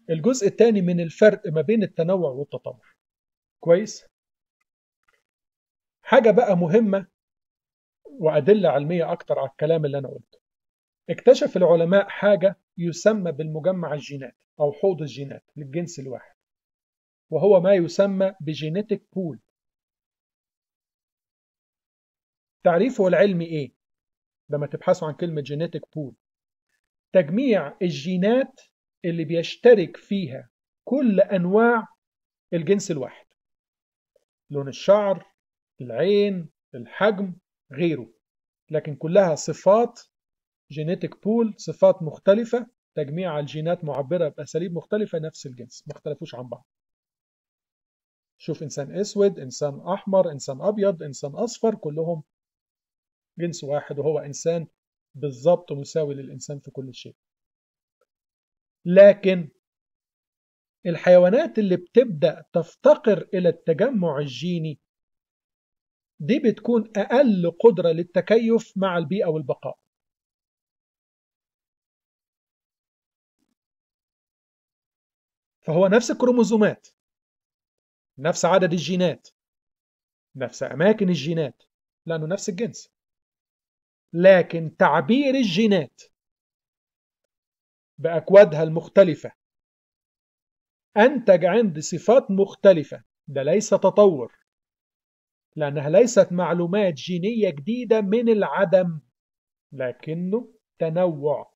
الجزء الثاني من الفرق ما بين التنوع والتطور كويس حاجة بقى مهمة وأدلة علمية أكتر على الكلام اللي أنا قلته اكتشف العلماء حاجة يسمى بالمجمع الجينات أو حوض الجينات للجنس الواحد وهو ما يسمى بجينيتك بول تعريفه العلمي إيه؟ لما تبحثوا عن كلمة جينيتك بول تجميع الجينات اللي بيشترك فيها كل أنواع الجنس الواحد لون الشعر العين الحجم غيره لكن كلها صفات جينيتك بول صفات مختلفة تجميع الجينات معبرة بأساليب مختلفة نفس الجنس ما اختلفوش عن بعض شوف إنسان أسود إنسان أحمر إنسان أبيض إنسان أصفر كلهم جنس واحد وهو إنسان بالضبط مساوي للإنسان في كل شيء لكن الحيوانات اللي بتبدأ تفتقر إلى التجمع الجيني دي بتكون أقل قدرة للتكيف مع البيئة والبقاء فهو نفس الكروموزومات نفس عدد الجينات نفس أماكن الجينات لأنه نفس الجنس لكن تعبير الجينات بأكوادها المختلفة أنتج عند صفات مختلفة ده ليس تطور لأنها ليست معلومات جينية جديدة من العدم لكنه تنوع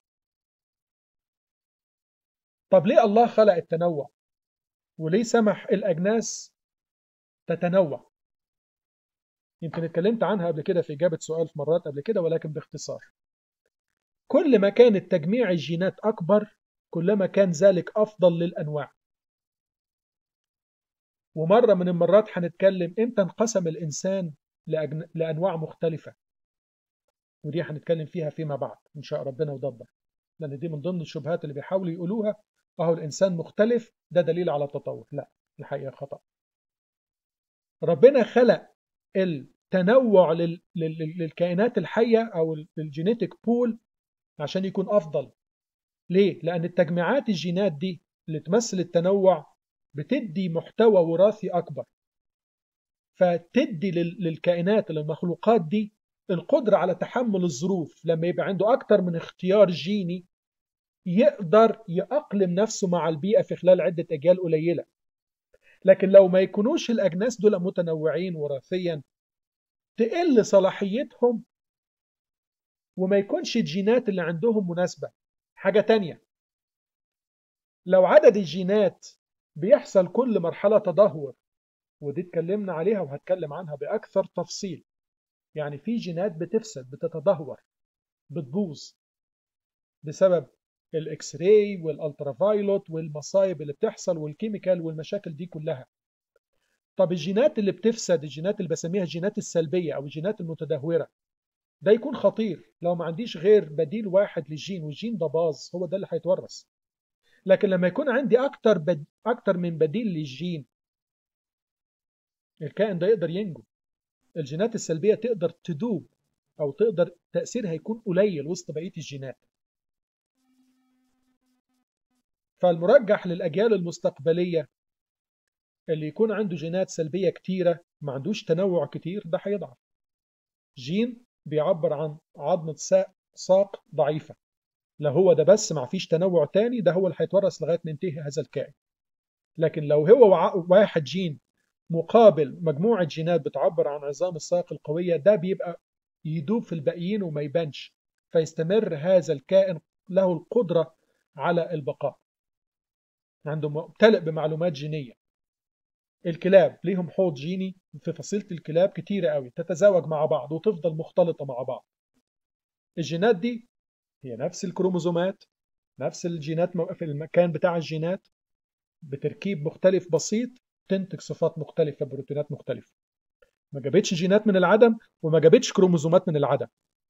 طب ليه الله خلق التنوع وليه سمح الأجناس تتنوع يمكن اتكلمت عنها قبل كده في إجابة سؤال في مرات قبل كده ولكن باختصار كل ما كانت تجميع الجينات أكبر كلما كان ذلك أفضل للأنواع ومرة من المرات هنتكلم إمتى انقسم الإنسان لأجن... لأنواع مختلفة ودي هنتكلم فيها فيما بعد إن شاء ربنا ودبر لأن دي من ضمن الشبهات اللي بيحاولوا يقولوها أهو الإنسان مختلف ده دليل على التطور لا الحقيقة خطأ ربنا خلق التنوع لل... لل... للكائنات الحية أو الجينيتك بول عشان يكون أفضل ليه؟ لأن التجميعات الجينات دي اللي تمثل التنوع بتدي محتوى وراثي أكبر فتدي للكائنات للمخلوقات دي القدرة على تحمل الظروف لما يبقى عنده أكتر من اختيار جيني يقدر يأقلم نفسه مع البيئة في خلال عدة أجيال قليلة لكن لو ما يكونوش الأجناس دول متنوعين وراثيا تقل صلاحيتهم وما يكونش الجينات اللي عندهم مناسبة حاجة تانية لو عدد الجينات بيحصل كل مرحلة تدهور ودي اتكلمنا عليها وهتكلم عنها بأكثر تفصيل يعني في جينات بتفسد بتتدهور بتبوظ بسبب الاكس راي والالترافايلوت والمصايب اللي بتحصل والكيميكال والمشاكل دي كلها طب الجينات اللي بتفسد الجينات اللي بسميها الجينات السلبية أو الجينات المتدهورة ده يكون خطير لو ما عنديش غير بديل واحد للجين والجين ده باظ هو ده اللي هيتورث لكن لما يكون عندي أكتر, بد... أكتر من بديل للجين الكائن ده يقدر ينجو الجينات السلبية تقدر تدوب أو تقدر تأثيرها يكون قليل وسط بقية الجينات فالمرجح للأجيال المستقبلية اللي يكون عنده جينات سلبية كتيرة ما عندوش تنوع كتير ده هيضعف جين بيعبر عن عظمة ساق ضعيفة لا هو ده بس ما فيش تنوع تاني ده هو اللي هيتورث لغاية ما ينتهي هذا الكائن لكن لو هو واحد جين مقابل مجموعة جينات بتعبر عن عظام الساق القوية ده بيبقى يدوب في الباقيين وما يبانش فيستمر هذا الكائن له القدرة على البقاء عنده ممتلئ بمعلومات جينية الكلاب ليهم حوض جيني في فصيلة الكلاب كتيرة قوي تتزاوج مع بعض وتفضل مختلطة مع بعض الجينات دي هي نفس الكروموزومات نفس الجينات في المكان بتاع الجينات بتركيب مختلف بسيط تنتج صفات مختلفة بروتينات مختلفة ما جابتش جينات من العدم وما جابتش كروموزومات من العدم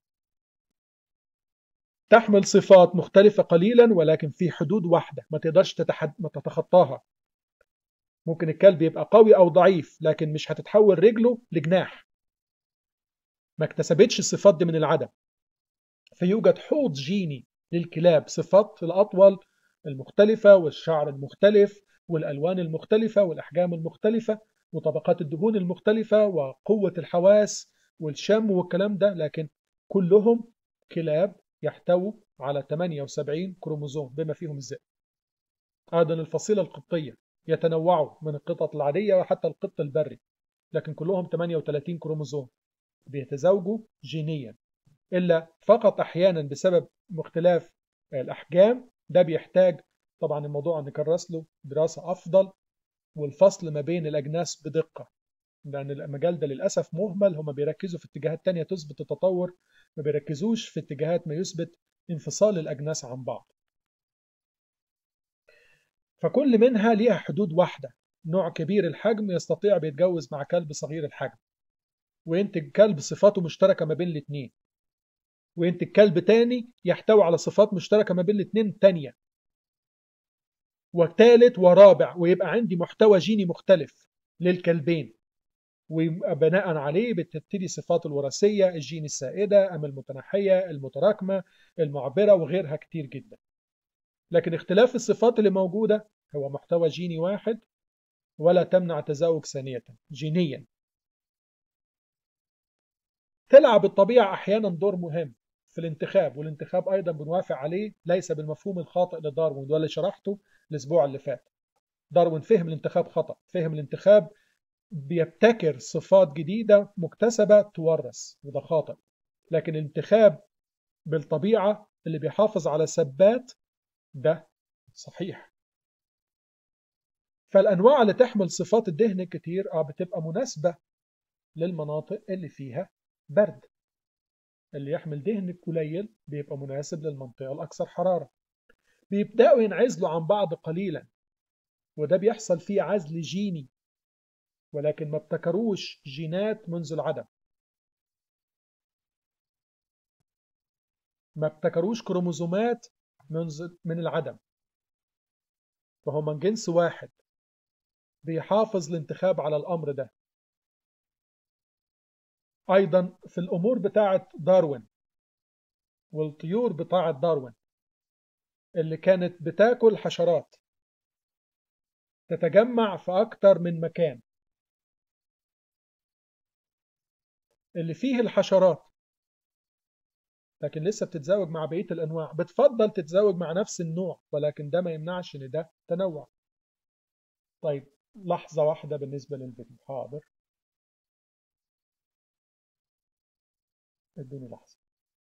تحمل صفات مختلفة قليلا ولكن في حدود واحدة ما تقدرش تتحد... ما تتخطاها ممكن الكلب يبقى قوي أو ضعيف لكن مش هتتحول رجله لجناح ما اكتسبتش الصفات دي من العدم فيوجد حوض جيني للكلاب صفات الأطول المختلفة والشعر المختلف والألوان المختلفة والأحجام المختلفة وطبقات الدهون المختلفة وقوة الحواس والشم والكلام ده لكن كلهم كلاب يحتووا على 78 كروموزوم بما فيهم الذئب أيضا الفصيلة القطية يتنوعوا من القطط العادية وحتى القط البري لكن كلهم 38 كروموزوم بيتزوجوا جينيا إلا فقط أحيانا بسبب مختلاف الأحجام ده بيحتاج طبعا الموضوع نكرس له دراسة أفضل والفصل ما بين الأجناس بدقة لأن المجال ده للأسف مهمل هم بيركزوا في اتجاهات تانية تثبت التطور ما بيركزوش في اتجاهات ما يثبت انفصال الأجناس عن بعض فكل منها ليها حدود واحدة نوع كبير الحجم يستطيع بيتجوز مع كلب صغير الحجم وينتج كلب صفاته مشتركة ما بين الاثنين وينتج كلب تاني يحتوي على صفات مشتركة ما بين الاثنين تانية وثالث ورابع ويبقى عندي محتوى جيني مختلف للكلبين ويبقى بناء عليه بتبتدي صفات الوراثية الجين السائدة أم المتنحية المتراكمة المعبرة وغيرها كتير جدا لكن اختلاف الصفات اللي موجودة هو محتوى جيني واحد ولا تمنع تزاوج ثانية جينيا تلعب الطبيعة أحيانا دور مهم في الانتخاب والانتخاب أيضا بنوافق عليه ليس بالمفهوم الخاطئ لداروين وده اللي شرحته الأسبوع اللي فات داروين فهم الانتخاب خطأ فهم الانتخاب بيبتكر صفات جديدة مكتسبة تورث وده خاطئ لكن الانتخاب بالطبيعة اللي بيحافظ على ثبات ده صحيح فالأنواع اللي تحمل صفات الدهن الكتير اه بتبقى مناسبة للمناطق اللي فيها برد اللي يحمل دهن قليل بيبقى مناسب للمنطقة الأكثر حرارة بيبدأوا ينعزلوا عن بعض قليلا وده بيحصل فيه عزل جيني ولكن ما ابتكروش جينات منذ العدم ما ابتكروش كروموزومات منذ من العدم فهو من جنس واحد بيحافظ الانتخاب على الأمر ده أيضا في الأمور بتاعة داروين والطيور بتاعة داروين اللي كانت بتاكل حشرات تتجمع في أكتر من مكان اللي فيه الحشرات لكن لسه بتتزاوج مع بقية الأنواع بتفضل تتزاوج مع نفس النوع ولكن ده ما يمنعش إن ده تنوع طيب لحظة واحدة بالنسبة للفيديو حاضر ادوني لحظة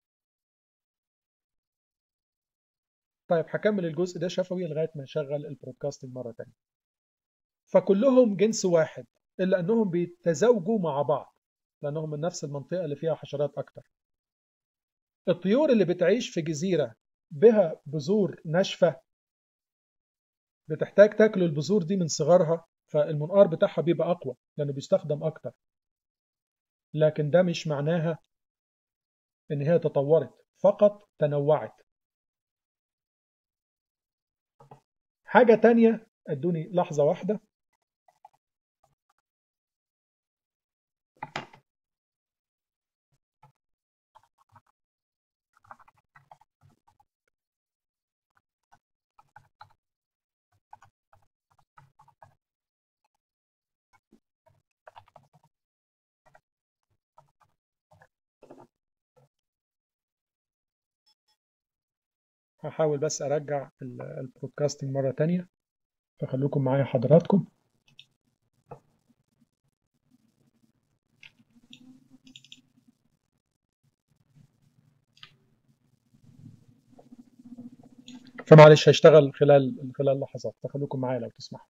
طيب هكمل الجزء ده شفوي لغاية ما أشغل البرودكاستنج مرة تانية فكلهم جنس واحد إلا أنهم بيتزاوجوا مع بعض لأنهم من نفس المنطقة اللي فيها حشرات أكتر الطيور اللي بتعيش في جزيرة بها بذور ناشفة بتحتاج تاكل البذور دي من صغرها فالمنقار بتاعها بيبقى أقوى لأنه بيستخدم أكتر لكن ده مش معناها إن هي تطورت فقط تنوعت حاجة تانية ادوني لحظة واحدة هحاول بس أرجع البرودكاستنج مرة تانية فخلوكم معايا حضراتكم فمعلش هيشتغل خلال خلال لحظات فخلوكم معايا لو تسمحوا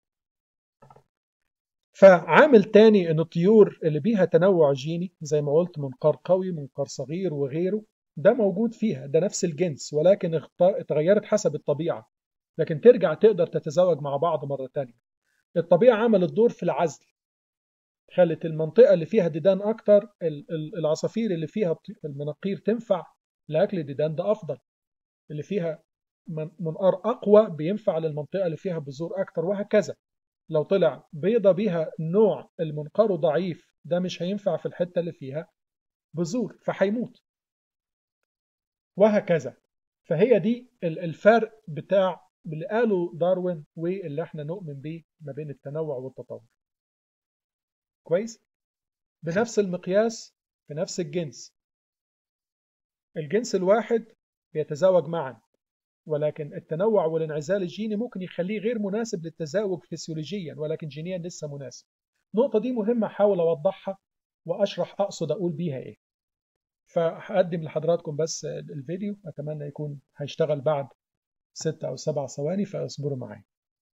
فعامل تاني ان الطيور اللي بيها تنوع جيني زي ما قلت منقار قوي منقار صغير وغيره ده موجود فيها ده نفس الجنس ولكن اتغيرت حسب الطبيعة لكن ترجع تقدر تتزوج مع بعض مرة تانية الطبيعة عملت دور في العزل خلت المنطقة اللي فيها ديدان أكتر العصافير اللي فيها المناقير تنفع لأكل الديدان ده أفضل اللي فيها منقار أقوى بينفع للمنطقة اللي فيها بذور أكتر وهكذا لو طلع بيضة بيها نوع المنقار ضعيف ده مش هينفع في الحتة اللي فيها بذور فهيموت وهكذا فهي دي الفرق بتاع اللي قاله داروين واللي احنا نؤمن بيه ما بين التنوع والتطور كويس بنفس المقياس في نفس الجنس الجنس الواحد بيتزاوج معا ولكن التنوع والانعزال الجيني ممكن يخليه غير مناسب للتزاوج فسيولوجيا ولكن جينيا لسه مناسب النقطة دي مهمة أحاول أوضحها وأشرح أقصد أقول بيها إيه فهقدم لحضراتكم بس الفيديو أتمنى يكون هيشتغل بعد ستة أو سبع ثواني فاصبروا معايا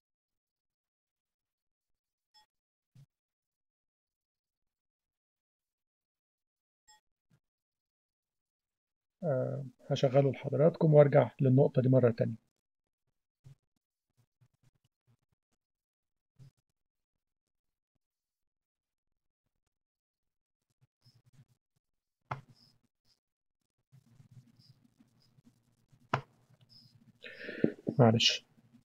أه هشغله لحضراتكم وارجع للنقطة دي مرة تانية معلش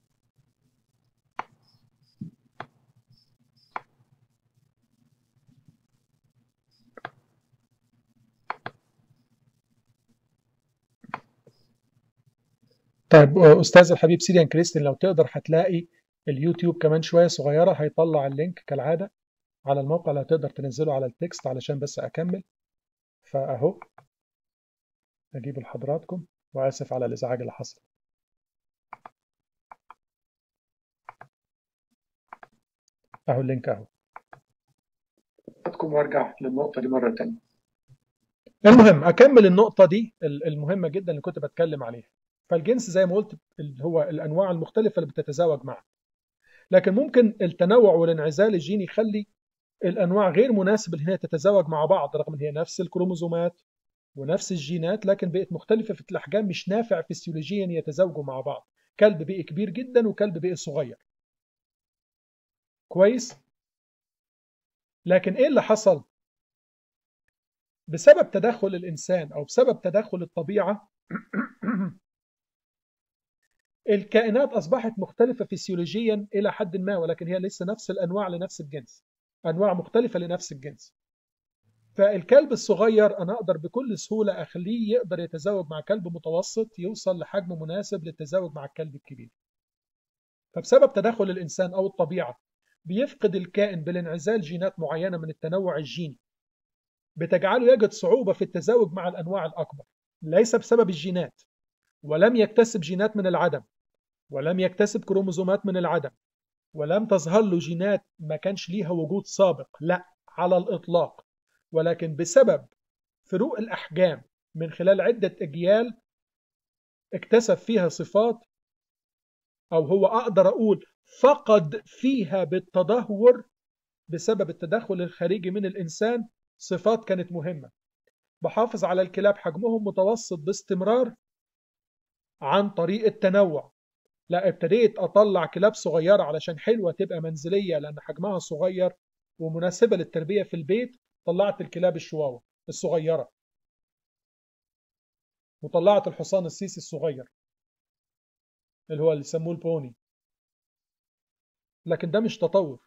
طيب استاذ الحبيب سيريان كريستين لو تقدر هتلاقي اليوتيوب كمان شويه صغيره هيطلع اللينك كالعاده على الموقع اللي هتقدر تنزله على التكست علشان بس اكمل فاهو اجيبه لحضراتكم واسف على الازعاج اللي حصل اهو اللينك اهو وارجع للنقطه دي مره تانية المهم اكمل النقطه دي المهمه جدا اللي كنت بتكلم عليها فالجنس زي ما قلت اللي هو الانواع المختلفه اللي بتتزاوج معا لكن ممكن التنوع والانعزال الجيني يخلي الانواع غير مناسبه ان هي تتزاوج مع بعض رغم ان هي نفس الكروموزومات ونفس الجينات لكن بقت مختلفه في الاحجام مش نافع فسيولوجيا يتزاوجوا مع بعض كلب بقي كبير جدا وكلب بقي صغير كويس لكن ايه اللي حصل بسبب تدخل الانسان او بسبب تدخل الطبيعه الكائنات اصبحت مختلفه فسيولوجيا الى حد ما ولكن هي لسه نفس الانواع لنفس الجنس انواع مختلفه لنفس الجنس فالكلب الصغير انا اقدر بكل سهوله اخليه يقدر يتزاوج مع كلب متوسط يوصل لحجم مناسب للتزاوج مع الكلب الكبير فبسبب تدخل الانسان او الطبيعه بيفقد الكائن بالانعزال جينات معينه من التنوع الجيني بتجعله يجد صعوبه في التزاوج مع الانواع الاكبر ليس بسبب الجينات ولم يكتسب جينات من العدم ولم يكتسب كروموزومات من العدم ولم تظهر له جينات ما كانش ليها وجود سابق لا على الإطلاق ولكن بسبب فروق الأحجام من خلال عدة أجيال اكتسب فيها صفات أو هو أقدر أقول فقد فيها بالتدهور بسبب التدخل الخارجي من الإنسان صفات كانت مهمة بحافظ على الكلاب حجمهم متوسط باستمرار عن طريق التنوع لا ابتديت اطلع كلاب صغيره علشان حلوه تبقى منزليه لان حجمها صغير ومناسبه للتربيه في البيت طلعت الكلاب الشواوا الصغيره وطلعت الحصان السيسي الصغير اللي هو اللي يسموه البوني لكن ده مش تطور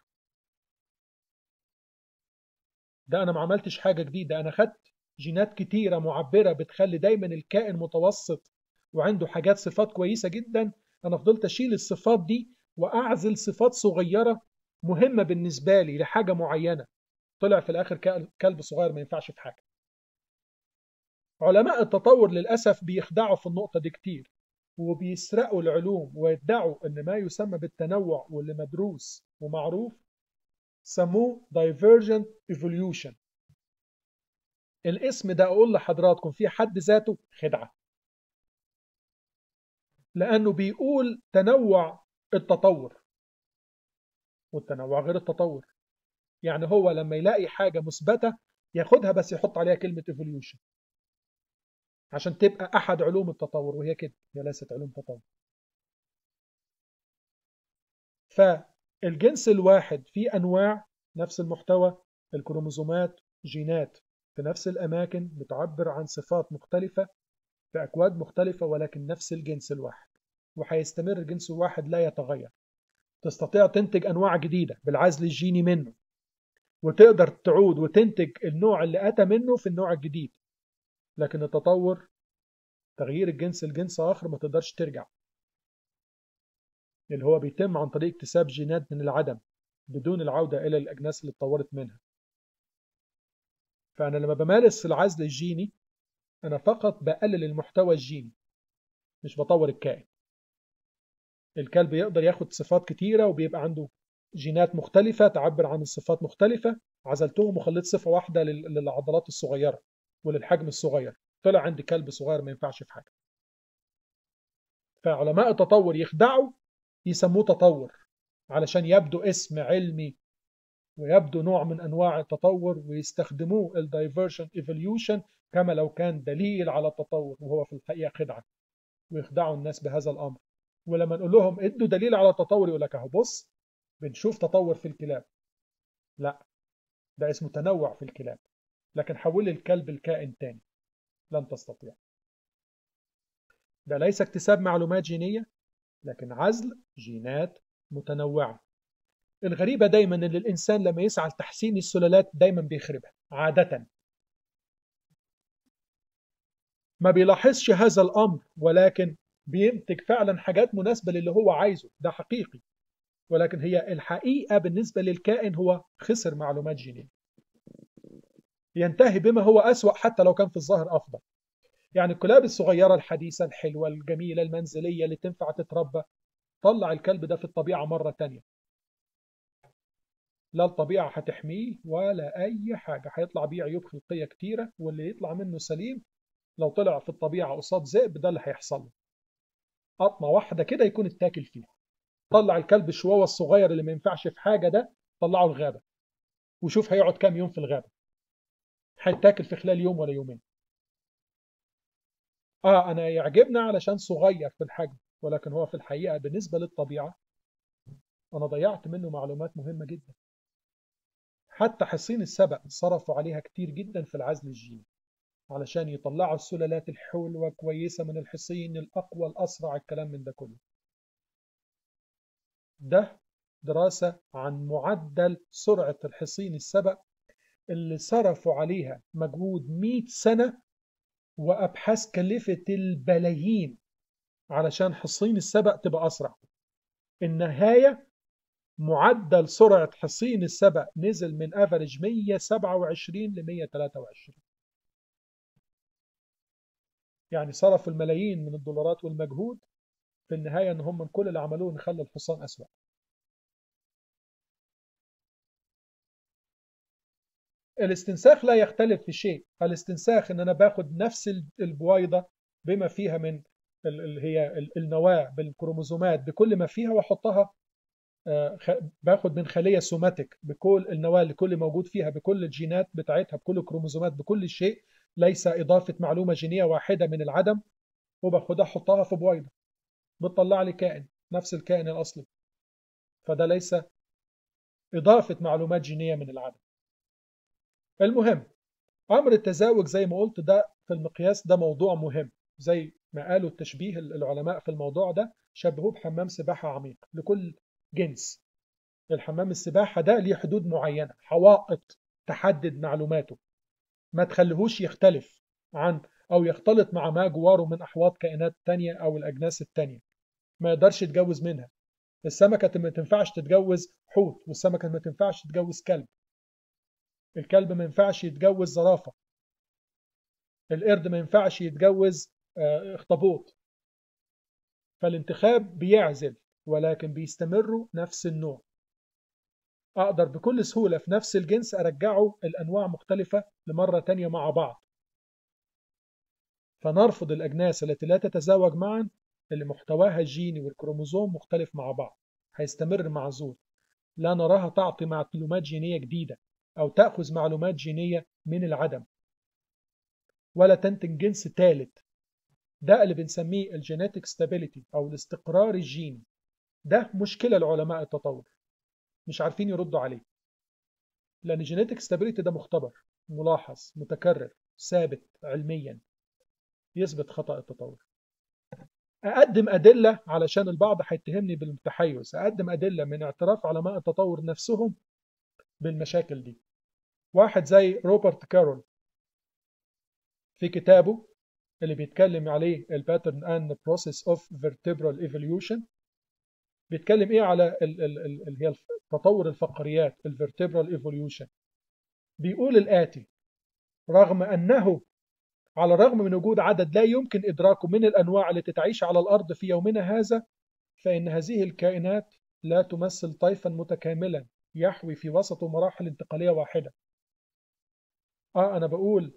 ده انا ما عملتش حاجه جديده انا خدت جينات كتيره معبره بتخلي دايما الكائن متوسط وعنده حاجات صفات كويسة جدا أنا فضلت أشيل الصفات دي وأعزل صفات صغيرة مهمة بالنسبة لي لحاجة معينة طلع في الآخر كلب صغير ما ينفعش في حاجة علماء التطور للأسف بيخدعوا في النقطة دي كتير وبيسرقوا العلوم ويدعوا أن ما يسمى بالتنوع واللي مدروس ومعروف سموه divergent evolution الاسم ده أقول لحضراتكم في حد ذاته خدعة لأنه بيقول تنوع التطور والتنوع غير التطور يعني هو لما يلاقي حاجة مثبتة ياخدها بس يحط عليها كلمة evolution عشان تبقى أحد علوم التطور وهي كده هي ليست علوم تطور فالجنس الواحد فيه أنواع نفس المحتوى الكروموزومات جينات في نفس الأماكن بتعبر عن صفات مختلفة في أكواد مختلفة ولكن نفس الجنس الواحد وهيستمر الجنس الواحد لا يتغير تستطيع تنتج أنواع جديدة بالعزل الجيني منه وتقدر تعود وتنتج النوع اللي أتى منه في النوع الجديد لكن التطور تغيير الجنس لجنس آخر ما تقدرش ترجع اللي هو بيتم عن طريق اكتساب جينات من العدم بدون العودة إلى الأجناس اللي اتطورت منها فأنا لما بمارس العزل الجيني أنا فقط بقلل المحتوى الجيني مش بطور الكائن الكلب يقدر ياخد صفات كتيرة وبيبقى عنده جينات مختلفة تعبر عن الصفات مختلفة عزلتهم وخليت صفة واحدة للعضلات الصغيرة وللحجم الصغير طلع عندي كلب صغير ما ينفعش في حاجة فعلماء التطور يخدعوا يسموه تطور علشان يبدو اسم علمي ويبدو نوع من انواع التطور ويستخدموه الدايفرجن ايفوليوشن كما لو كان دليل على التطور وهو في الحقيقه خدعه ويخدعوا الناس بهذا الامر ولما نقول لهم ادوا دليل على التطور يقول لك اهو بص بنشوف تطور في الكلاب لا ده اسمه تنوع في الكلاب لكن حول الكلب لكائن تاني لن تستطيع ده ليس اكتساب معلومات جينية لكن عزل جينات متنوعة الغريبة دايما ان الانسان لما يسعى لتحسين السلالات دايما بيخربها عادة ما بيلاحظش هذا الامر ولكن بينتج فعلا حاجات مناسبة للي هو عايزه ده حقيقي ولكن هي الحقيقة بالنسبة للكائن هو خسر معلومات جينية ينتهي بما هو أسوأ حتى لو كان في الظاهر أفضل يعني الكلاب الصغيرة الحديثة الحلوة الجميلة المنزلية اللي تنفع تتربى طلع الكلب ده في الطبيعة مرة تانية لا الطبيعة هتحميه ولا أي حاجة هيطلع بيه عيوب خلقية كتيرة واللي يطلع منه سليم لو طلع في الطبيعة قصاد ذئب ده اللي هيحصل له قطمة واحدة كده يكون اتاكل فيها طلع الكلب الشواوة الصغير اللي ما ينفعش في حاجة ده طلعه الغابة وشوف هيقعد كام يوم في الغابة هيتاكل في خلال يوم ولا يومين اه انا يعجبنا علشان صغير في الحجم ولكن هو في الحقيقة بالنسبة للطبيعة انا ضيعت منه معلومات مهمة جدا حتى حصين السبق صرفوا عليها كتير جدا في العزل الجيني علشان يطلعوا السلالات الحلوة كويسة من الحصين الأقوى الأسرع الكلام من ده كله ده دراسة عن معدل سرعة الحصين السبق اللي صرفوا عليها مجهود 100 سنة وأبحاث كلفت البلايين علشان حصين السبق تبقى أسرع النهاية معدل سرعة حصين السبق نزل من افريج 127 ل 123 يعني صرفوا الملايين من الدولارات والمجهود في النهاية ان هم كل اللي عملوه نخلي الحصان أسوأ الاستنساخ لا يختلف في شيء الاستنساخ ان انا باخد نفس البويضة بما فيها من اللي هي النواة بالكروموزومات بكل ما فيها واحطها باخد من خلية سوماتيك بكل النواة اللي كل موجود فيها بكل الجينات بتاعتها بكل الكروموزومات بكل شيء ليس إضافة معلومة جينية واحدة من العدم وباخدها أحطها في بويضة بتطلع لي كائن نفس الكائن الأصلي فده ليس إضافة معلومات جينية من العدم المهم أمر التزاوج زي ما قلت ده في المقياس ده موضوع مهم زي ما قالوا التشبيه العلماء في الموضوع ده شبهوه بحمام سباحة عميق لكل جنس الحمام السباحة ده ليه حدود معينة حوائط تحدد معلوماته ما تخليهوش يختلف عن أو يختلط مع ما جواره من أحواض كائنات تانية أو الأجناس التانية ما يقدرش يتجوز منها السمكة ما تنفعش تتجوز حوت والسمكة ما تنفعش تتجوز كلب الكلب ما ينفعش يتجوز زرافة القرد ما ينفعش يتجوز اخطبوط فالانتخاب بيعزل ولكن بيستمروا نفس النوع أقدر بكل سهولة في نفس الجنس أرجعه الأنواع مختلفة لمرة تانية مع بعض فنرفض الأجناس التي لا تتزاوج معا اللي محتواها الجيني والكروموزوم مختلف مع بعض هيستمر معزول لا نراها تعطي معلومات جينية جديدة أو تأخذ معلومات جينية من العدم ولا تنتج جنس ثالث ده اللي بنسميه الجينيتك ستابيليتي أو الاستقرار الجيني ده مشكلة لعلماء التطور مش عارفين يردوا عليه لأن الجينيتك ستابيليتي ده مختبر ملاحظ متكرر ثابت علميا يثبت خطأ التطور أقدم أدلة علشان البعض هيتهمني بالتحيز أقدم أدلة من اعتراف علماء التطور نفسهم بالمشاكل دي واحد زي روبرت كارول في كتابه اللي بيتكلم عليه الباترن and process of vertebral evolution بيتكلم ايه على اللي هي تطور الفقريات الفيرتبرال ايفوليوشن بيقول الآتي رغم أنه على الرغم من وجود عدد لا يمكن إدراكه من الأنواع التي تعيش على الأرض في يومنا هذا فإن هذه الكائنات لا تمثل طيفا متكاملا يحوي في وسطه مراحل انتقالية واحدة آه أنا بقول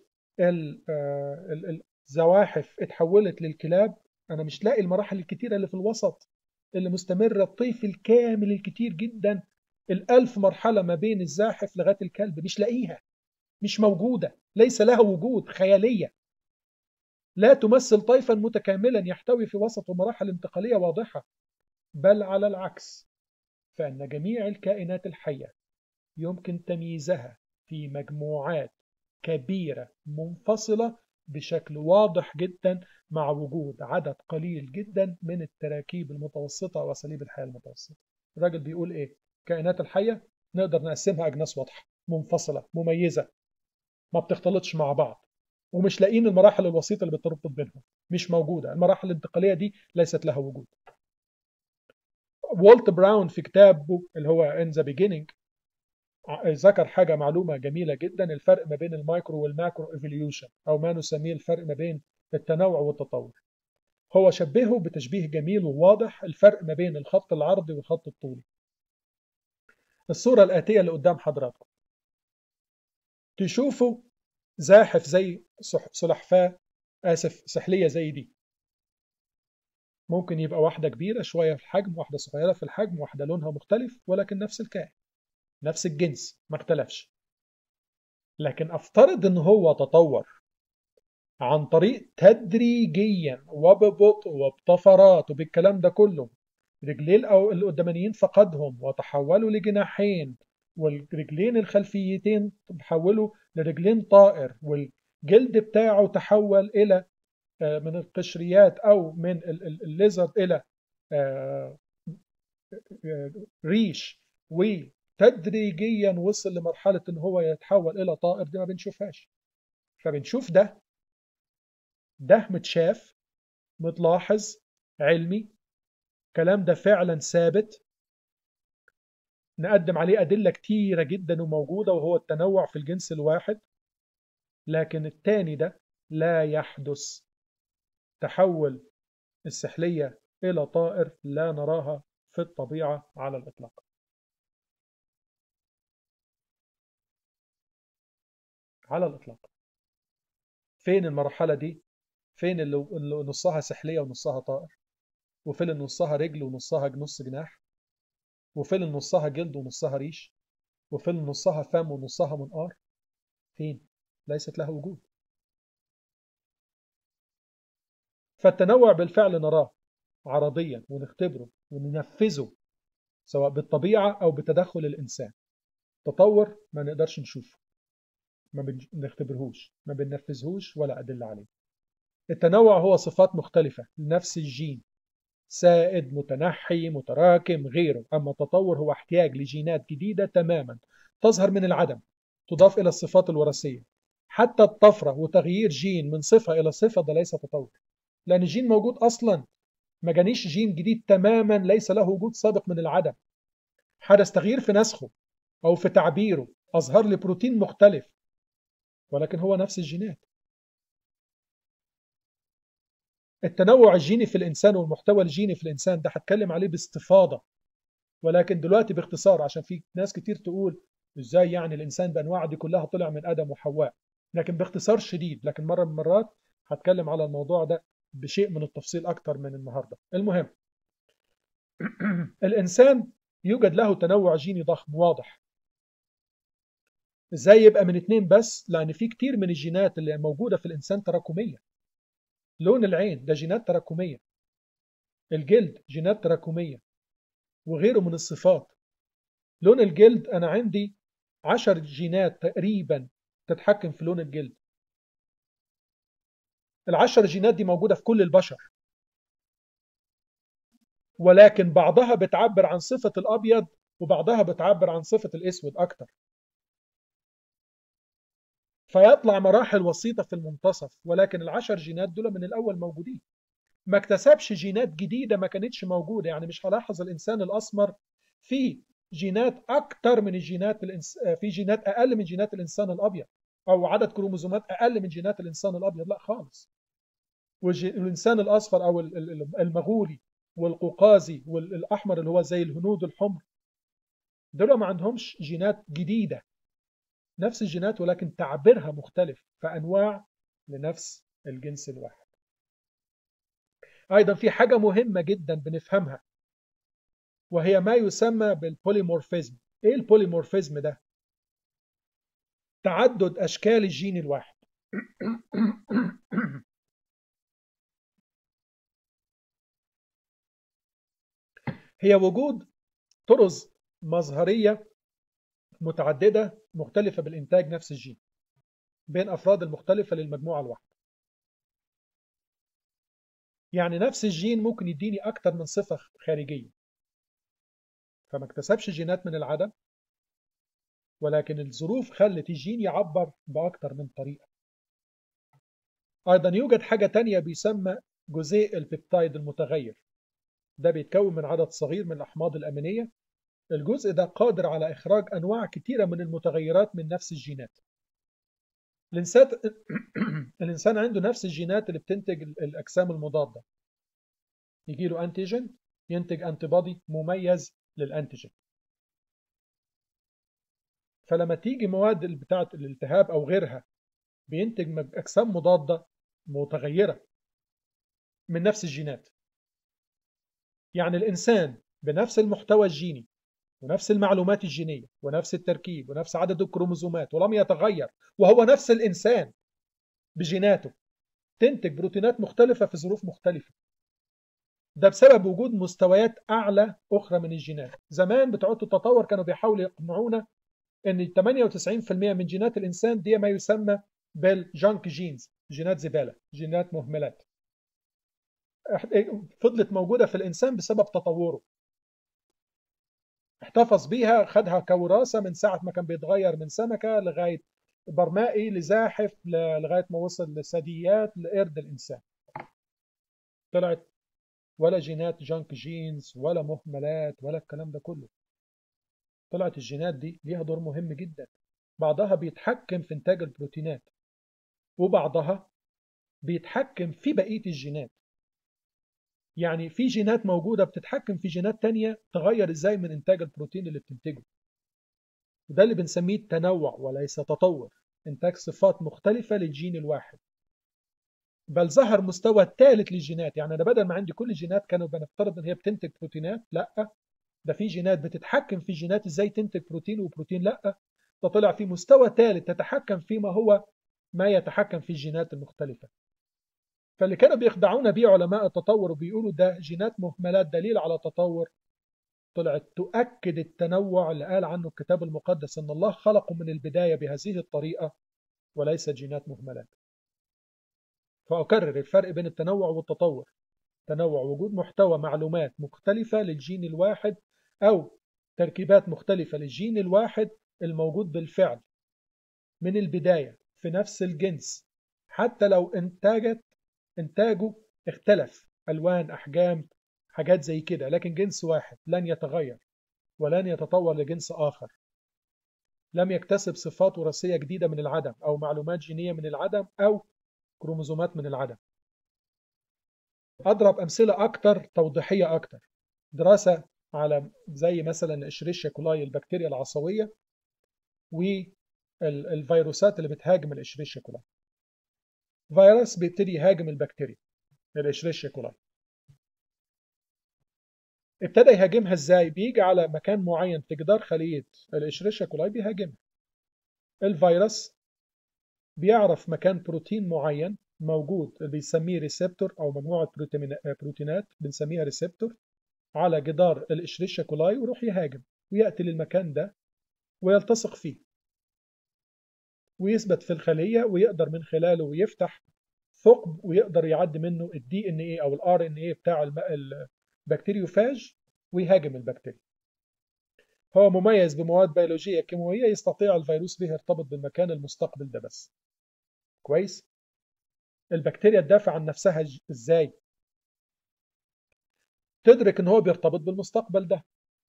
الزواحف اتحولت للكلاب أنا مش لاقي المراحل الكتيرة اللي في الوسط اللي مستمرة الطيف الكامل الكتير جدا الألف مرحلة ما بين الزاحف لغاية الكلب مش لاقيها مش موجودة ليس لها وجود خيالية لا تمثل طيفا متكاملا يحتوي في وسطه مراحل انتقالية واضحة بل على العكس فإن جميع الكائنات الحية يمكن تمييزها في مجموعات كبيرة منفصلة بشكل واضح جدا مع وجود عدد قليل جدا من التراكيب المتوسطة وأساليب الحياة المتوسطة الراجل بيقول إيه الكائنات الحية نقدر نقسمها أجناس واضحة منفصلة مميزة ما بتختلطش مع بعض ومش لاقيين المراحل الوسيطة اللي بتربط بينهم مش موجودة المراحل الانتقالية دي ليست لها وجود والت براون في كتابه اللي هو In the Beginning ذكر حاجة معلومة جميلة جدا الفرق ما بين المايكرو والماكرو ايفوليوشن أو ما نسميه الفرق ما بين التنوع والتطور هو شبهه بتشبيه جميل وواضح الفرق ما بين الخط العرضي والخط الطولي الصورة الآتية اللي قدام حضراتكم تشوفوا زاحف زي سلحفاة آسف سحلية زي دي ممكن يبقى واحدة كبيرة شوية في الحجم واحدة صغيرة في الحجم واحدة لونها مختلف ولكن نفس الكائن نفس الجنس ما اختلفش لكن افترض ان هو تطور عن طريق تدريجيا وببطء وبطفرات وبالكلام ده كله رجلين او القدامانيين فقدهم وتحولوا لجناحين والرجلين الخلفيتين تحولوا لرجلين طائر والجلد بتاعه تحول الى من القشريات او من الليزرد الى ريش وتدريجيا وصل لمرحله ان هو يتحول الى طائر دي ما بنشوفهاش فبنشوف ده ده متشاف متلاحظ علمي الكلام ده فعلا ثابت نقدم عليه أدلة كتيرة جدا وموجودة وهو التنوع في الجنس الواحد لكن التاني ده لا يحدث تحول السحلية إلى طائر لا نراها في الطبيعة على الإطلاق على الإطلاق فين المرحلة دي فين اللي نصها سحلية ونصها طائر وفين اللي نصها رجل ونصها نص جناح وفين اللي نصها جلد ونصها ريش وفين اللي نصها فم ونصها منقار فين ليست لها وجود فالتنوع بالفعل نراه عرضيا ونختبره وننفذه سواء بالطبيعة أو بتدخل الإنسان تطور ما نقدرش نشوفه ما بنختبرهوش ما بننفذهوش ولا أدلة عليه التنوع هو صفات مختلفة لنفس الجين سائد متنحي متراكم غيره أما التطور هو احتياج لجينات جديدة تماما تظهر من العدم تضاف إلى الصفات الوراثية حتى الطفرة وتغيير جين من صفة إلى صفة ده ليس تطور لأن الجين موجود أصلا ما جانيش جين جديد تماما ليس له وجود سابق من العدم حدث تغيير في نسخه أو في تعبيره أظهر لي بروتين مختلف ولكن هو نفس الجينات التنوع الجيني في الإنسان والمحتوى الجيني في الإنسان ده هتكلم عليه باستفاضة ولكن دلوقتي باختصار عشان في ناس كتير تقول ازاي يعني الإنسان بأنواع دي كلها طلع من آدم وحواء لكن باختصار شديد لكن مرة من المرات هتكلم على الموضوع ده بشيء من التفصيل أكتر من النهاردة المهم الإنسان يوجد له تنوع جيني ضخم واضح ازاي يبقى من اتنين بس لأن في كتير من الجينات اللي موجودة في الإنسان تراكمية لون العين ده جينات تراكمية الجلد جينات تراكمية وغيره من الصفات لون الجلد أنا عندي عشر جينات تقريبا تتحكم في لون الجلد العشر جينات دي موجودة في كل البشر ولكن بعضها بتعبر عن صفة الأبيض وبعضها بتعبر عن صفة الأسود أكتر فيطلع مراحل وسيطة في المنتصف ولكن العشر جينات دول من الأول موجودين ما اكتسبش جينات جديدة ما كانتش موجودة يعني مش هلاحظ الإنسان الأسمر في جينات أكتر من الجينات الإنس... في جينات أقل من جينات الإنسان الأبيض أو عدد كروموزومات أقل من جينات الإنسان الأبيض لا خالص والإنسان الأصفر أو المغولي والقوقازي والأحمر اللي هو زي الهنود الحمر دول ما عندهمش جينات جديدة نفس الجينات ولكن تعبيرها مختلف فأنواع لنفس الجنس الواحد أيضا في حاجة مهمة جدا بنفهمها وهي ما يسمى بالبوليمورفيزم إيه البوليمورفيزم ده؟ تعدد أشكال الجين الواحد هي وجود طرز مظهرية متعددة مختلفة بالإنتاج نفس الجين بين أفراد المختلفة للمجموعة الواحدة يعني نفس الجين ممكن يديني أكتر من صفة خارجية فما اكتسبش جينات من العدم ولكن الظروف خلت الجين يعبر بأكتر من طريقة أيضا يوجد حاجة تانية بيسمى جزيء البيبتايد المتغير ده بيتكون من عدد صغير من الأحماض الأمينية الجزء ده قادر على إخراج أنواع كتيرة من المتغيرات من نفس الجينات الإنسان الإنسان عنده نفس الجينات اللي بتنتج الأجسام المضادة يجي له أنتيجين ينتج أنتيبادي مميز للأنتيجين فلما تيجي مواد بتاعة الالتهاب أو غيرها بينتج أجسام مضادة متغيرة من نفس الجينات يعني الإنسان بنفس المحتوى الجيني ونفس المعلومات الجينية ونفس التركيب ونفس عدد الكروموزومات ولم يتغير وهو نفس الإنسان بجيناته تنتج بروتينات مختلفة في ظروف مختلفة ده بسبب وجود مستويات أعلى أخرى من الجينات زمان بتوع التطور كانوا بيحاولوا يقنعونا أن 98% من جينات الإنسان دي ما يسمى بالجانك جينز جينات زبالة جينات مهملات فضلت موجودة في الإنسان بسبب تطوره احتفظ بيها خدها كوراثة من ساعة ما كان بيتغير من سمكة لغاية برمائي لزاحف لغاية ما وصل لثدييات لقرد الإنسان طلعت ولا جينات جانك جينز ولا مهملات ولا الكلام ده كله طلعت الجينات دي ليها دور مهم جدا بعضها بيتحكم في إنتاج البروتينات وبعضها بيتحكم في بقية الجينات يعني في جينات موجودة بتتحكم في جينات تانية تغير ازاي من انتاج البروتين اللي بتنتجه وده اللي بنسميه التنوع وليس تطور انتاج صفات مختلفة للجين الواحد بل ظهر مستوى الثالث للجينات يعني انا بدل ما عندي كل الجينات كانوا بنفترض ان هي بتنتج بروتينات لا ده في جينات بتتحكم في جينات ازاي تنتج بروتين وبروتين لا ده طلع في مستوى ثالث تتحكم فيما هو ما يتحكم في الجينات المختلفة فاللي كانوا بيخدعونا بيه علماء التطور وبيقولوا ده جينات مهملات دليل على تطور طلعت تؤكد التنوع اللي قال عنه الكتاب المقدس ان الله خلقه من البداية بهذه الطريقة وليست جينات مهملات فأكرر الفرق بين التنوع والتطور تنوع وجود محتوى معلومات مختلفة للجين الواحد أو تركيبات مختلفة للجين الواحد الموجود بالفعل من البداية في نفس الجنس حتى لو انتاجت إنتاجه اختلف ألوان أحجام حاجات زي كده لكن جنس واحد لن يتغير ولن يتطور لجنس آخر لم يكتسب صفات وراثية جديدة من العدم أو معلومات جينية من العدم أو كروموزومات من العدم أضرب أمثلة أكتر توضيحية أكتر دراسة على زي مثلا الإشريشيا كولاي البكتيريا العصوية والفيروسات اللي بتهاجم الإشريشيا كولاي فيروس بيبتدي يهاجم البكتيريا الإشريشيا كولاي ابتدى يهاجمها ازاي بيجي على مكان معين في جدار خلية الإشريشيا كولاي بيهاجمها الفيروس بيعرف مكان بروتين معين موجود بيسميه ريسبتور أو مجموعة بروتينات بنسميها ريسبتور على جدار الإشريشيا كولاي ويروح يهاجم ويأتي للمكان ده ويلتصق فيه ويثبت في الخلية ويقدر من خلاله يفتح ثقب ويقدر يعدي منه الدي ان ايه او الار ان ايه بتاع البكتيريوفاج ويهاجم البكتيريا هو مميز بمواد بيولوجية كيماوية يستطيع الفيروس به يرتبط بالمكان المستقبل ده بس كويس البكتيريا تدافع عن نفسها ازاي تدرك ان هو بيرتبط بالمستقبل ده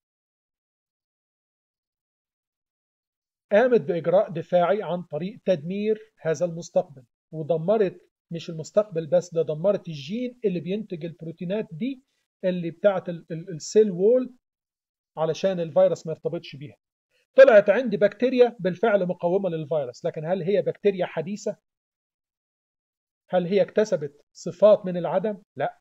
قامت بإجراء دفاعي عن طريق تدمير هذا المستقبل ودمرت مش المستقبل بس ده دمرت الجين اللي بينتج البروتينات دي اللي بتاعت السيل وول علشان الفيروس ما يرتبطش بيها طلعت عندي بكتيريا بالفعل مقاومة للفيروس لكن هل هي بكتيريا حديثة؟ هل هي اكتسبت صفات من العدم؟ لا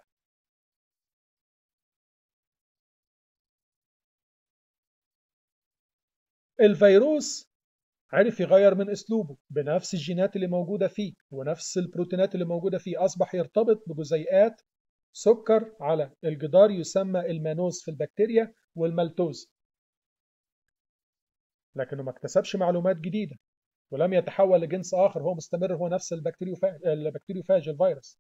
الفيروس عرف يغير من اسلوبه بنفس الجينات اللي موجوده فيه ونفس البروتينات اللي موجوده فيه اصبح يرتبط بجزيئات سكر على الجدار يسمى المانوز في البكتيريا والمالتوز لكنه ما اكتسبش معلومات جديده ولم يتحول لجنس اخر هو مستمر هو نفس البكتيريوفاج البكتيريوفاج الفيروس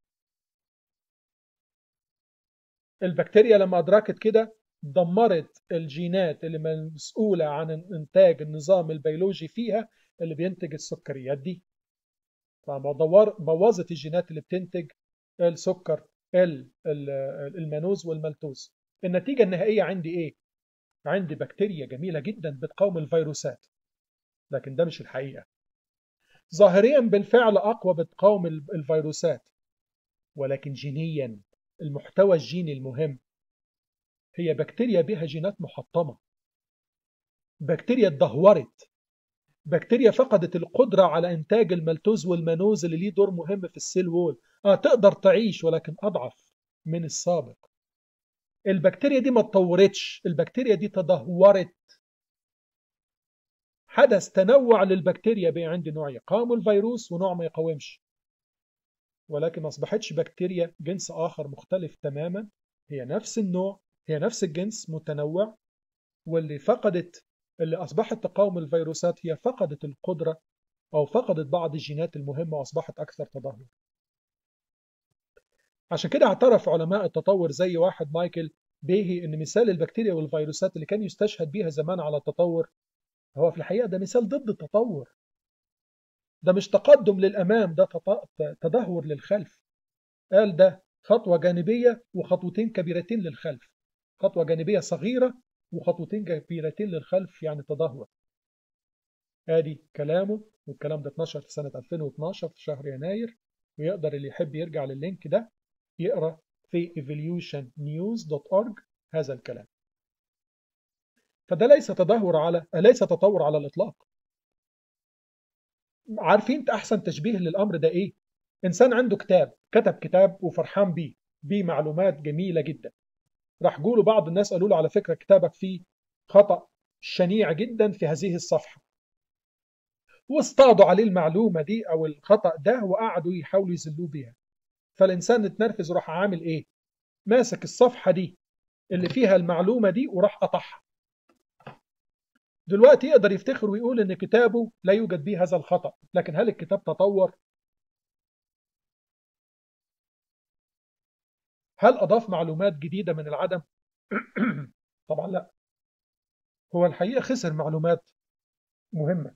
البكتيريا لما ادركت كده دمرت الجينات اللي مسؤولة عن إنتاج النظام البيولوجي فيها اللي بينتج السكريات دي بوظت الجينات اللي بتنتج السكر المانوز والمالتوز النتيجة النهائية عندي إيه؟ عندي بكتيريا جميلة جدا بتقاوم الفيروسات لكن ده مش الحقيقة ظاهريا بالفعل أقوى بتقاوم الفيروسات ولكن جينيا المحتوى الجيني المهم هي بكتيريا بها جينات محطمة بكتيريا اتدهورت بكتيريا فقدت القدرة على إنتاج الملتوز والمانوز اللي ليه دور مهم في السيل وول آه تقدر تعيش ولكن أضعف من السابق البكتيريا دي ما اتطورتش البكتيريا دي تدهورت حدث تنوع للبكتيريا بين عندي نوع يقاوم الفيروس ونوع ما يقاومش ولكن ما أصبحتش بكتيريا جنس آخر مختلف تماما هي نفس النوع هي نفس الجنس متنوع واللي فقدت اللي أصبحت تقاوم الفيروسات هي فقدت القدرة أو فقدت بعض الجينات المهمة وأصبحت أكثر تدهور عشان كده اعترف علماء التطور زي واحد مايكل بيهي ان مثال البكتيريا والفيروسات اللي كان يستشهد بيها زمان على التطور هو في الحقيقة ده مثال ضد التطور ده مش تقدم للأمام ده تدهور للخلف قال ده خطوة جانبية وخطوتين كبيرتين للخلف خطوة جانبية صغيرة وخطوتين كبيرتين للخلف يعني تدهور ادي كلامه والكلام ده اتنشر في سنة 2012 في شهر يناير ويقدر اللي يحب يرجع لللينك ده يقرأ في evolutionnews.org هذا الكلام فده ليس تدهور على ليس تطور على الإطلاق عارفين أحسن تشبيه للأمر ده إيه؟ إنسان عنده كتاب كتب كتاب وفرحان بيه بيه معلومات جميلة جدا راح جوله بعض الناس قالوا له على فكرة كتابك فيه خطأ شنيع جدا في هذه الصفحة واصطادوا عليه المعلومة دي أو الخطأ ده وقعدوا يحاولوا يزلوه بيها فالإنسان اتنرفز وراح عامل إيه؟ ماسك الصفحة دي اللي فيها المعلومة دي وراح قطعها دلوقتي يقدر يفتخر ويقول إن كتابه لا يوجد به هذا الخطأ لكن هل الكتاب تطور؟ هل أضاف معلومات جديدة من العدم؟ طبعا لا هو الحقيقة خسر معلومات مهمة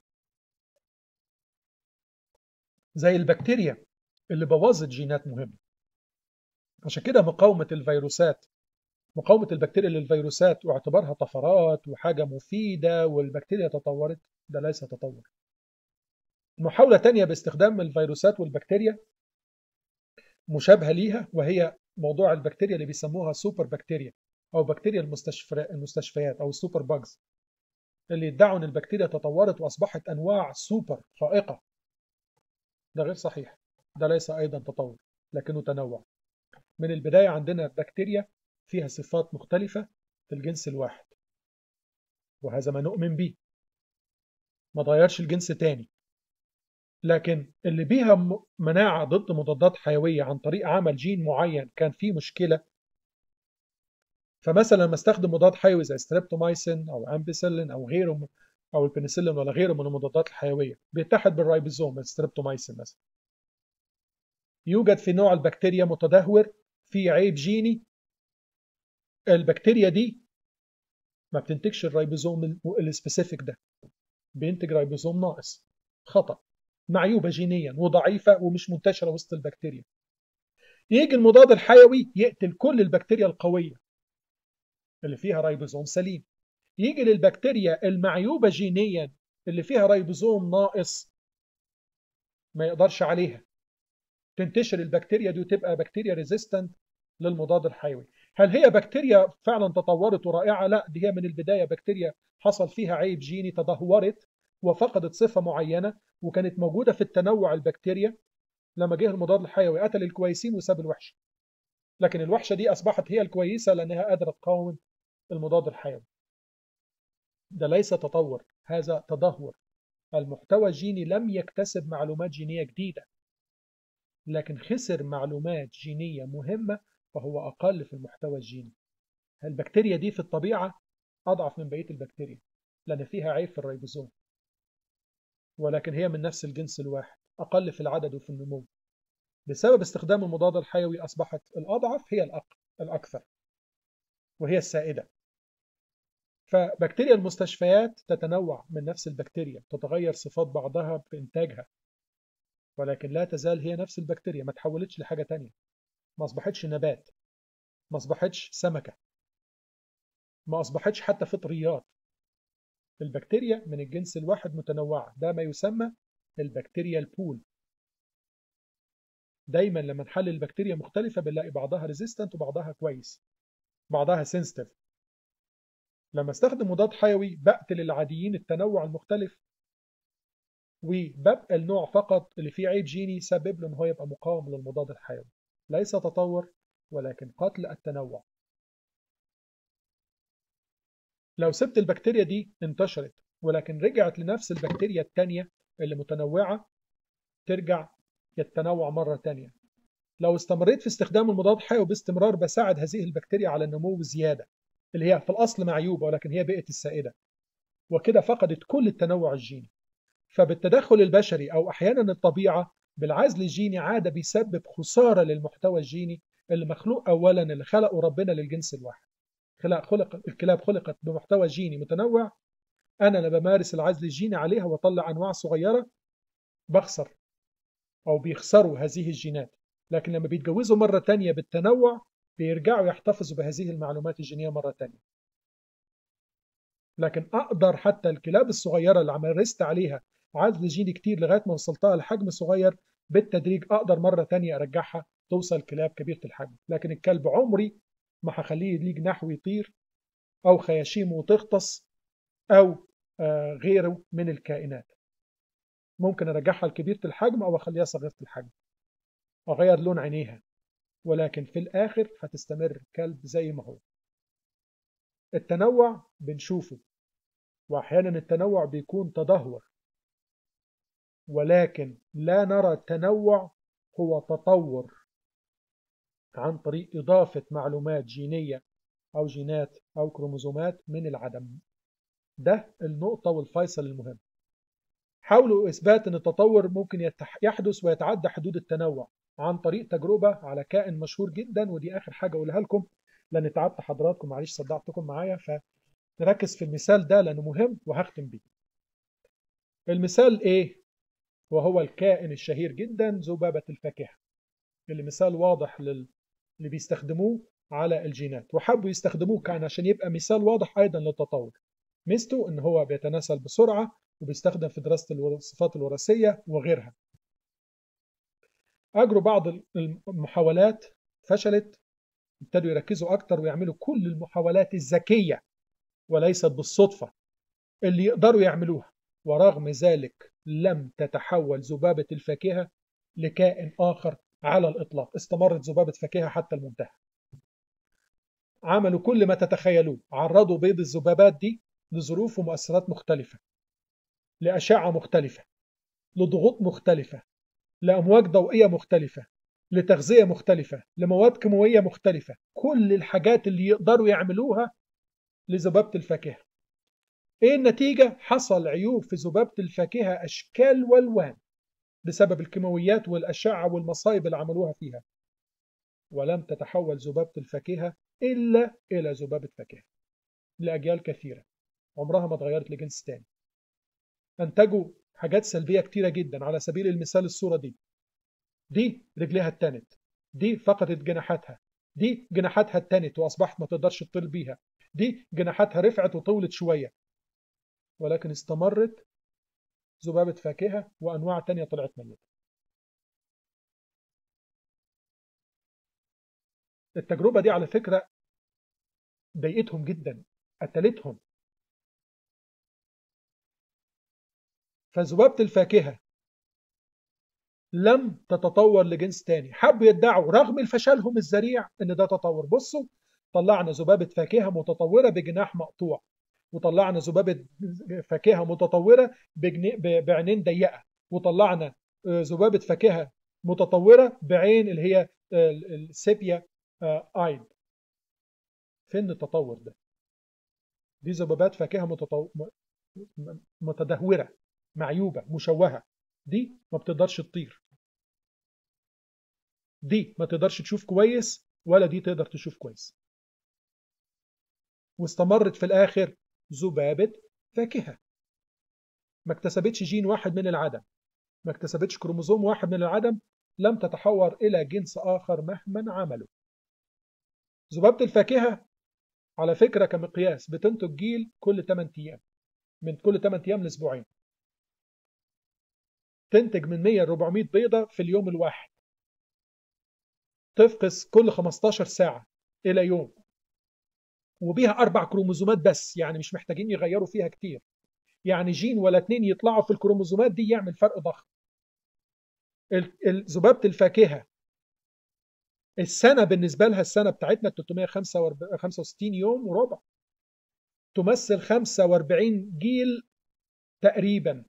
زي البكتيريا اللي بوظت جينات مهمة عشان كده مقاومة الفيروسات مقاومة البكتيريا للفيروسات واعتبارها طفرات وحاجة مفيدة والبكتيريا تطورت ده ليس تطور محاولة تانية باستخدام الفيروسات والبكتيريا مشابهة ليها وهي موضوع البكتيريا اللي بيسموها سوبر بكتيريا أو بكتيريا المستشفيات أو السوبر باجز اللي يدعوا أن البكتيريا تطورت وأصبحت أنواع سوبر فائقة ده غير صحيح ده ليس أيضا تطور لكنه تنوع من البداية عندنا بكتيريا فيها صفات مختلفة في الجنس الواحد وهذا ما نؤمن به ما ضيرش الجنس تاني لكن اللي بيها مناعة ضد مضادات حيوية عن طريق عمل جين معين كان فيه مشكلة فمثلا لما استخدم مضاد حيوي زي ستريبتومايسين أو أمبيسيلين أو غيره أو البنسلين ولا غيره من المضادات الحيوية بيتحد بالرايبوزوم الستريبتومايسين مثلا يوجد في نوع البكتيريا متدهور في عيب جيني البكتيريا دي ما بتنتجش الرايبوزوم السبيسيفيك ده بينتج رايبوزوم ناقص خطأ معيوبة جينيا وضعيفة ومش منتشرة وسط البكتيريا يجي المضاد الحيوي يقتل كل البكتيريا القوية اللي فيها ريبوزوم سليم يجي للبكتيريا المعيوبة جينيا اللي فيها ريبوزوم ناقص ما يقدرش عليها تنتشر البكتيريا دي وتبقى بكتيريا ريزيستنت للمضاد الحيوي هل هي بكتيريا فعلا تطورت ورائعة لا دي هي من البداية بكتيريا حصل فيها عيب جيني تدهورت وفقدت صفة معينة وكانت موجودة في التنوع البكتيريا لما جه المضاد الحيوي قتل الكويسين وساب الوحشة لكن الوحشة دي أصبحت هي الكويسة لأنها قادرة تقاوم المضاد الحيوي ده ليس تطور هذا تدهور المحتوى الجيني لم يكتسب معلومات جينية جديدة لكن خسر معلومات جينية مهمة فهو أقل في المحتوى الجيني البكتيريا دي في الطبيعة أضعف من بقية البكتيريا لأن فيها عيب في الريبوزوم ولكن هي من نفس الجنس الواحد أقل في العدد وفي النمو بسبب استخدام المضاد الحيوي أصبحت الأضعف هي الأكثر وهي السائدة فبكتيريا المستشفيات تتنوع من نفس البكتيريا تتغير صفات بعضها بإنتاجها ولكن لا تزال هي نفس البكتيريا ما تحولتش لحاجة تانية ما أصبحتش نبات ما أصبحتش سمكة ما أصبحتش حتى فطريات البكتيريا من الجنس الواحد متنوعة ده ما يسمى البكتيريا البول دايما لما نحلل البكتيريا مختلفة بنلاقي بعضها ريزيستنت وبعضها كويس بعضها سنسيتيف لما استخدم مضاد حيوي بقتل العاديين التنوع المختلف وببقى النوع فقط اللي فيه عيب جيني يسبب له ان هو يبقى مقاوم للمضاد الحيوي ليس تطور ولكن قتل التنوع لو سبت البكتيريا دي انتشرت ولكن رجعت لنفس البكتيريا التانية اللي متنوعة ترجع التنوع مرة تانية لو استمريت في استخدام المضاد الحيوي باستمرار بساعد هذه البكتيريا على النمو زيادة اللي هي في الأصل معيوبة ولكن هي بقت السائدة وكده فقدت كل التنوع الجيني فبالتدخل البشري أو أحيانا الطبيعة بالعزل الجيني عادة بيسبب خسارة للمحتوى الجيني اللي مخلوق أولا اللي خلقه ربنا للجنس الواحد خلق خلق الكلاب خلقت بمحتوى جيني متنوع أنا اللي بمارس العزل الجيني عليها وأطلع أنواع صغيرة بخسر أو بيخسروا هذه الجينات لكن لما بيتجوزوا مرة تانية بالتنوع بيرجعوا يحتفظوا بهذه المعلومات الجينية مرة تانية لكن أقدر حتى الكلاب الصغيرة اللي مارست عليها عزل جيني كتير لغاية ما وصلتها لحجم صغير بالتدريج أقدر مرة تانية أرجعها توصل كلاب كبيرة الحجم لكن الكلب عمري ما هخليه ليه جناح ويطير أو خياشيمه وتغطس أو آه غيره من الكائنات ممكن أرجعها لكبيرة الحجم أو أخليها صغيرة الحجم أغير لون عينيها ولكن في الآخر هتستمر كلب زي ما هو التنوع بنشوفه وأحيانا التنوع بيكون تدهور ولكن لا نرى التنوع هو تطور عن طريق إضافة معلومات جينية أو جينات أو كروموزومات من العدم ده النقطة والفيصل المهم حاولوا إثبات أن التطور ممكن يحدث ويتعدى حدود التنوع عن طريق تجربة على كائن مشهور جدا ودي آخر حاجة أقولها لكم لأن تعبت حضراتكم معلش صدعتكم معايا فنركز في المثال ده لأنه مهم وهختم بيه المثال إيه؟ وهو الكائن الشهير جدا ذبابة الفاكهة اللي مثال واضح لل... اللي بيستخدموه على الجينات وحبوا يستخدموه كان عشان يبقى مثال واضح أيضا للتطور ميزته إن هو بيتناسل بسرعة وبيستخدم في دراسة الصفات الوراثية وغيرها أجروا بعض المحاولات فشلت ابتدوا يركزوا أكتر ويعملوا كل المحاولات الذكية وليست بالصدفة اللي يقدروا يعملوها ورغم ذلك لم تتحول ذبابة الفاكهة لكائن آخر على الإطلاق استمرت ذبابة فاكهة حتى المنتهى عملوا كل ما تتخيلوه عرضوا بيض الذبابات دي لظروف ومؤثرات مختلفة لأشعة مختلفة لضغوط مختلفة لأمواج ضوئية مختلفة لتغذية مختلفة لمواد كيماوية مختلفة كل الحاجات اللي يقدروا يعملوها لذبابة الفاكهة ايه النتيجة؟ حصل عيوب في ذبابة الفاكهة أشكال والوان بسبب الكيماويات والأشعة والمصايب اللي عملوها فيها ولم تتحول ذبابة الفاكهة إلا إلى ذبابة فاكهة لأجيال كثيرة عمرها ما اتغيرت لجنس تاني أنتجوا حاجات سلبية كتيرة جدا على سبيل المثال الصورة دي دي رجليها التانت دي فقدت جناحاتها دي جناحاتها التانت وأصبحت ما تقدرش تطير بيها دي جناحاتها رفعت وطولت شوية ولكن استمرت ذبابة فاكهة وأنواع تانية طلعت ميتة التجربة دي على فكرة ضايقتهم جدا قتلتهم فذبابة الفاكهة لم تتطور لجنس تاني حبوا يدعوا رغم فشلهم الذريع ان ده تطور بصوا طلعنا ذبابة فاكهة متطورة بجناح مقطوع وطلعنا ذبابة فاكهة متطورة بعينين ضيقة وطلعنا ذبابة فاكهة متطورة بعين اللي هي السيبيا ايد فين التطور ده دي ذبابات فاكهة متطو... متدهورة معيوبة مشوهة دي ما بتقدرش تطير دي ما تقدرش تشوف كويس ولا دي تقدر تشوف كويس واستمرت في الآخر ذبابة فاكهة ما اكتسبتش جين واحد من العدم ما اكتسبتش كروموزوم واحد من العدم لم تتحور إلى جنس آخر مهما عملوا ذبابة الفاكهة على فكرة كمقياس بتنتج جيل كل 8 أيام من كل 8 أيام لأسبوعين تنتج من 100 ل 400 بيضة في اليوم الواحد تفقس كل 15 ساعة إلى يوم وبيها أربع كروموزومات بس يعني مش محتاجين يغيروا فيها كتير يعني جين ولا اتنين يطلعوا في الكروموزومات دي يعمل فرق ضخم ذبابة الفاكهة السنة بالنسبة لها السنة بتاعتنا 365 يوم وربع تمثل 45 جيل تقريبا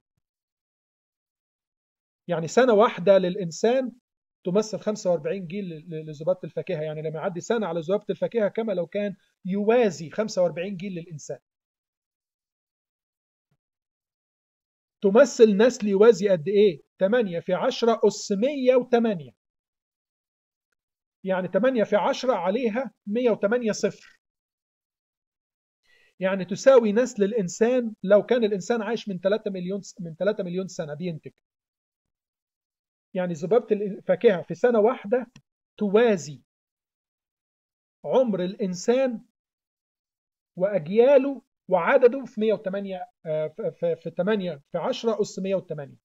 يعني سنة واحدة للإنسان تمثل 45 جيل لذبابة الفاكهة يعني لما يعدي سنة على ذبابة الفاكهة كما لو كان يوازي 45 جيل للإنسان تمثل نسل يوازي قد إيه 8 في 10 أس 108 يعني 8 في 10 عليها 108 صفر يعني تساوي نسل الإنسان لو كان الإنسان عايش من 3 مليون من 3 مليون سنة بينتج يعني ذبابة الفاكهة في سنة واحدة توازي عمر الإنسان وأجياله وعدده في 108 في 8 في 10 أس 108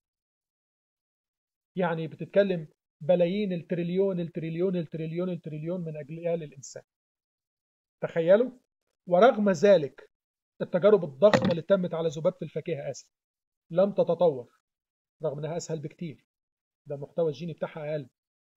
يعني بتتكلم بلايين التريليون التريليون التريليون التريليون من أجيال الإنسان تخيلوا ورغم ذلك التجارب الضخمة اللي تمت على ذبابة الفاكهة آسف لم تتطور رغم أنها أسهل بكتير ده المحتوى الجيني بتاعها أقل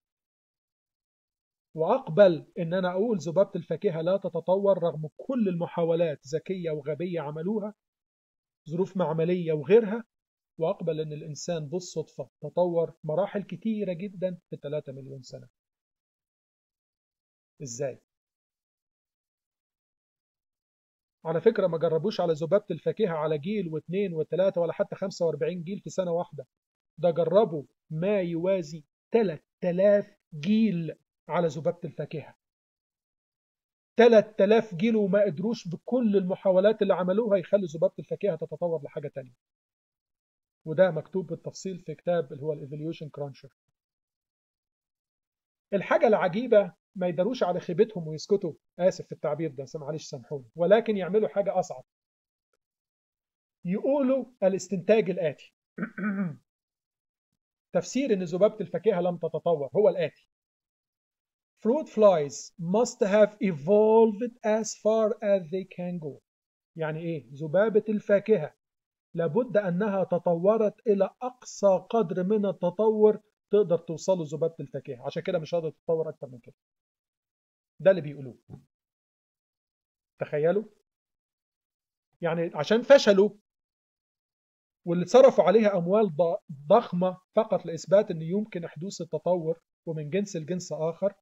وأقبل إن أنا أقول ذبابة الفاكهة لا تتطور رغم كل المحاولات ذكية وغبية عملوها ظروف معملية وغيرها وأقبل إن الإنسان بالصدفة تطور مراحل كتيرة جدا في 3 مليون سنة إزاي؟ على فكرة ما جربوش على ذبابة الفاكهة على جيل واثنين وثلاثة ولا حتى 45 جيل في سنة واحدة ده جربوا ما يوازي 3000 جيل على ذبابة الفاكهة 3000 جيل وما قدروش بكل المحاولات اللي عملوها يخلوا ذبابة الفاكهة تتطور لحاجة تانية وده مكتوب بالتفصيل في كتاب اللي هو الايفوليوشن كرانشر الحاجة العجيبة ما يدروش على خيبتهم ويسكتوا آسف في التعبير ده معلش سامحوني ولكن يعملوا حاجة أصعب يقولوا الاستنتاج الآتي تفسير ان ذبابة الفاكهة لم تتطور هو الآتي Fruit flies must have evolved as far as they can go يعني ايه ذبابة الفاكهة لابد انها تطورت الى اقصى قدر من التطور تقدر توصله ذبابة الفاكهة عشان كده مش هقدر تتطور اكتر من كده ده اللي بيقولوه تخيلوا يعني عشان فشلوا واللي صرفوا عليها أموال ضخمة فقط لإثبات أن يمكن حدوث التطور ومن جنس لجنس آخر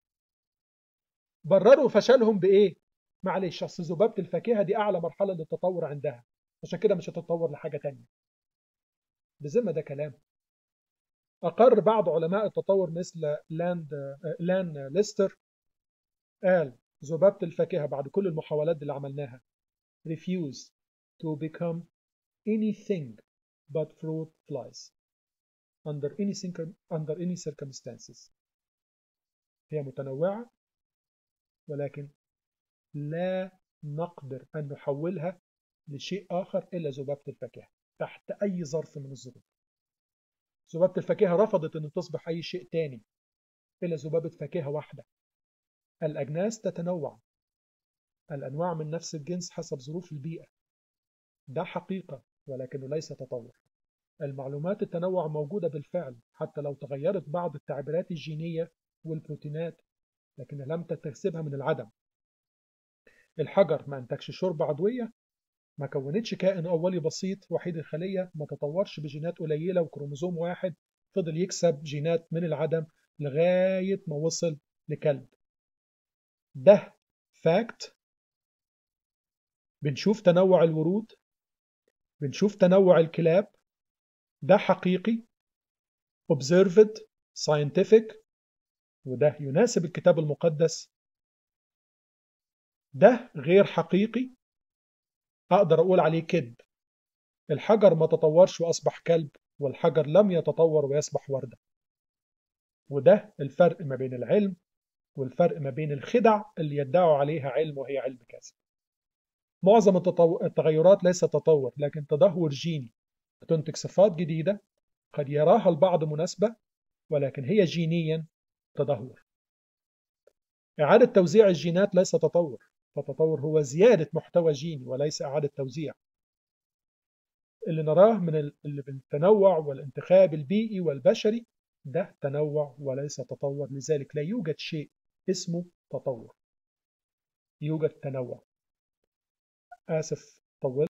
برروا فشلهم بإيه؟ معلش أصل ذبابة الفاكهة دي أعلى مرحلة للتطور عندها عشان كده مش هتتطور لحاجة تانية بذمة ده كلام أقر بعض علماء التطور مثل لاند لان ليستر قال ذبابة الفاكهة بعد كل المحاولات اللي عملناها refuse to become anything but fruit flies under any, under any circumstances هي متنوعة ولكن لا نقدر أن نحولها لشيء آخر إلا ذبابة الفاكهة تحت أي ظرف من الظروف ذبابة الفاكهة رفضت أن تصبح أي شيء تاني إلا ذبابة فاكهة واحدة الأجناس تتنوع الأنواع من نفس الجنس حسب ظروف البيئة ده حقيقة ولكنه ليس تطور المعلومات التنوع موجودة بالفعل حتى لو تغيرت بعض التعبيرات الجينية والبروتينات لكن لم تكتسبها من العدم الحجر ما انتجش شرب عضوية ما كونتش كائن أولي بسيط وحيد الخلية ما تطورش بجينات قليلة وكروموزوم واحد فضل يكسب جينات من العدم لغاية ما وصل لكلب ده فاكت بنشوف تنوع الورود بنشوف تنوع الكلاب ده حقيقي observed scientific وده يناسب الكتاب المقدس ده غير حقيقي أقدر أقول عليه كذب الحجر ما تطورش وأصبح كلب والحجر لم يتطور ويصبح وردة وده الفرق ما بين العلم والفرق ما بين الخدع اللي يدعوا عليها علم وهي علم كاذب معظم التغيرات ليس تطور لكن تدهور جيني تنتج صفات جديدة قد يراها البعض مناسبة ولكن هي جينيا تدهور إعادة توزيع الجينات ليس تطور فالتطور هو زيادة محتوى جيني وليس إعادة توزيع اللي نراه من التنوع والانتخاب البيئي والبشري ده تنوع وليس تطور لذلك لا يوجد شيء اسمه تطور يوجد تنوع آسف طولت